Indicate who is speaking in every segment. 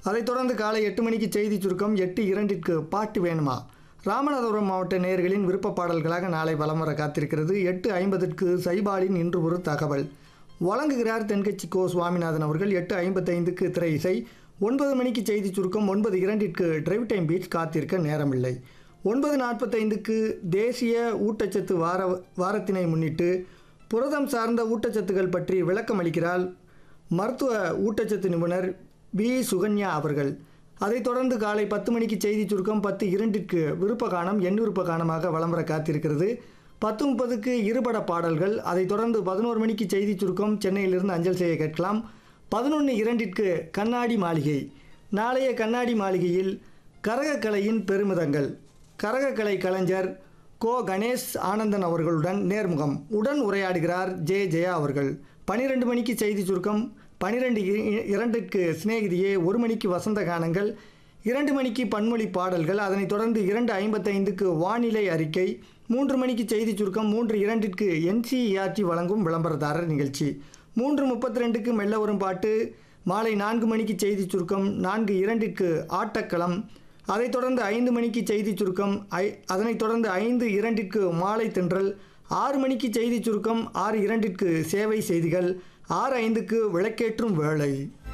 Speaker 1: அதைத் தொடர்ந்து காலை எட்டு மணிக்கு செய்தி சுருக்கம் எட்டு இரண்டிற்கு பாட்டு வேணுமா ராமநாதபுரம் மாவட்ட நேயர்களின் விருப்ப பாடல்களாக நாளை வலம் வர காத்திருக்கிறது எட்டு ஐம்பதுக்கு சைபாலின் இன்று ஒரு தகவல் வழங்குகிறார் தென்கட்சி கோ சுவாமிநாதன் அவர்கள் எட்டு ஐம்பத்தைந்துக்கு திரை இசை ஒன்பது மணிக்கு செய்தி சுருக்கம் ஒன்பது இரண்டிற்கு டிரைவ் டைம் பீச் காத்திருக்க நேரமில்லை ஒன்பது நாற்பத்தைந்துக்கு தேசிய ஊட்டச்சத்து வார வாரத்தினை முன்னிட்டு புரதம் சார்ந்த ஊட்டச்சத்துக்கள் பற்றி விளக்கம் அளிக்கிறார் மருத்துவ ஊட்டச்சத்து நிபுணர் பி சுகன்யா அவர்கள் அதைத் தொடர்ந்து காலை பத்து மணிக்கு செய்தி சுருக்கம் பத்து இரண்டிற்கு விருப்ப காணம் எண் விருப்ப காணமாக வலம் வர காத்திருக்கிறது பத்து முப்பதுக்கு இருபட பாடல்கள் அதைத் தொடர்ந்து பதினோரு மணிக்கு செய்தி சுருக்கம் சென்னையிலிருந்து அஞ்சல் செய்ய கேட்கலாம் பதினொன்று இரண்டிற்கு கண்ணாடி மாளிகை நாளைய கண்ணாடி மாளிகையில் கரகக்கலையின் பெருமிதங்கள் கரகக்கலை கலைஞர் கோ கணேஷ் ஆனந்தன் அவர்களுடன் நேர்முகம் உடன் உரையாடுகிறார் ஜே ஜெயா அவர்கள் பனிரெண்டு மணிக்கு செய்தி சுருக்கம் பனிரெண்டு இரண்டுக்கு சிநேகிதியே ஒரு மணிக்கு வசந்த கானங்கள் இரண்டு மணிக்கு பன்மொழி பாடல்கள் அதனைத் தொடர்ந்து இரண்டு ஐம்பத்தைந்துக்கு வானிலை அறிக்கை மூன்று மணிக்கு செய்தி சுருக்கம் மூன்று இரண்டிற்கு என்சிஇஆர்டி வழங்கும் விளம்பரதாரர் நிகழ்ச்சி மூன்று முப்பத்தி ரெண்டுக்கு மெல்ல வரும் பாட்டு மாலை நான்கு மணிக்கு செய்தி சுருக்கம் நான்கு இரண்டிற்கு ஆட்டக்களம் அதைத் தொடர்ந்து ஐந்து மணிக்கு செய்தி சுருக்கம் ஐ அதனைத் தொடர்ந்து ஐந்து இரண்டிற்கு மாலை தென்றல் ஆறு மணிக்கு செய்தி சுருக்கம் ஆறு இரண்டிற்கு சேவை செய்திகள் ஆறு ஐந்துக்கு விளக்கேற்றும் வேளை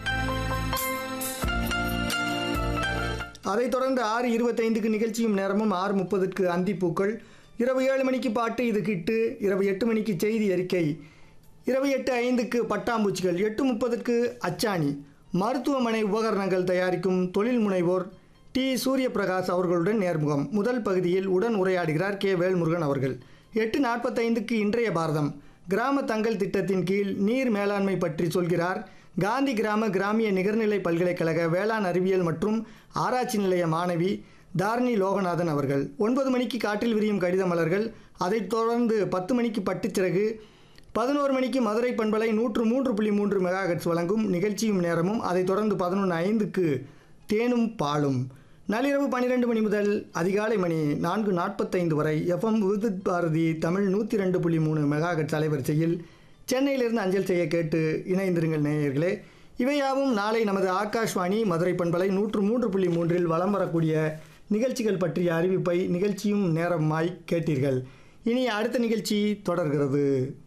Speaker 1: அதைத் தொடர்ந்து ஆறு இருபத்தைந்துக்கு நிகழ்ச்சியும் நேரமும் ஆறு முப்பதுக்கு அந்திப்பூக்கள் இரவு ஏழு மணிக்கு பாட்டு இது கிட்டு இரவு எட்டு மணிக்கு செய்தி அறிக்கை இரவு எட்டு ஐந்துக்கு பட்டாம்பூச்சிகள் எட்டு முப்பதுக்கு அச்சாணி மருத்துவமனை உபகரணங்கள் தயாரிக்கும் தொழில் முனைவோர் டி சூரியபிரகாஷ் அவர்களுடன் நேர்முகம் முதல் பகுதியில் உடன் உரையாடுகிறார் கே வேல்முருகன் அவர்கள் எட்டு நாற்பத்தைந்துக்கு இன்றைய பாரதம் கிராம தங்கள் திட்டத்தின் கீழ் நீர் மேலாண்மை பற்றி சொல்கிறார் காந்தி கிராம கிராமிய நிகர்நிலை பல்கலைக்கழக வேளாண் அறிவியல் மற்றும் ஆராய்ச்சி நிலைய மாணவி தாரணி லோகநாதன் அவர்கள் ஒன்பது மணிக்கு காற்றில் விரியும் கடித மலர்கள் அதைத் தொடர்ந்து பத்து மணிக்கு பட்டுச்சிறகு பதினோரு மணிக்கு மதுரை பண்பலை நூற்று மூன்று புள்ளி மூன்று மெகாஹெட்ஸ் வழங்கும் நிகழ்ச்சியும் நேரமும் அதைத் தொடர்ந்து பதினொன்று ஐந்துக்கு தேனும் பாலும் நள்ளிரவு பன்னிரெண்டு மணி முதல் அதிகாலை மணி நான்கு நாற்பத்தைந்து வரை எஃப்எம் விதுத் பாரதி தமிழ் நூற்றி ரெண்டு புள்ளி மூணு மெகாஹெட்ஸ் அலைவரிசையில் சென்னையிலிருந்து அஞ்சல் செய்ய கேட்டு இணைந்திருங்கள் நேயர்களே இவையாவும் நாளை நமது ஆகாஷ்வாணி மதுரை பண்பலை நூற்று மூன்று புள்ளி மூன்றில் வலம் வரக்கூடிய நிகழ்ச்சிகள் பற்றிய அறிவிப்பை நிகழ்ச்சியும் நேரமாய் கேட்டீர்கள் இனி அடுத்த நிகழ்ச்சி தொடர்கிறது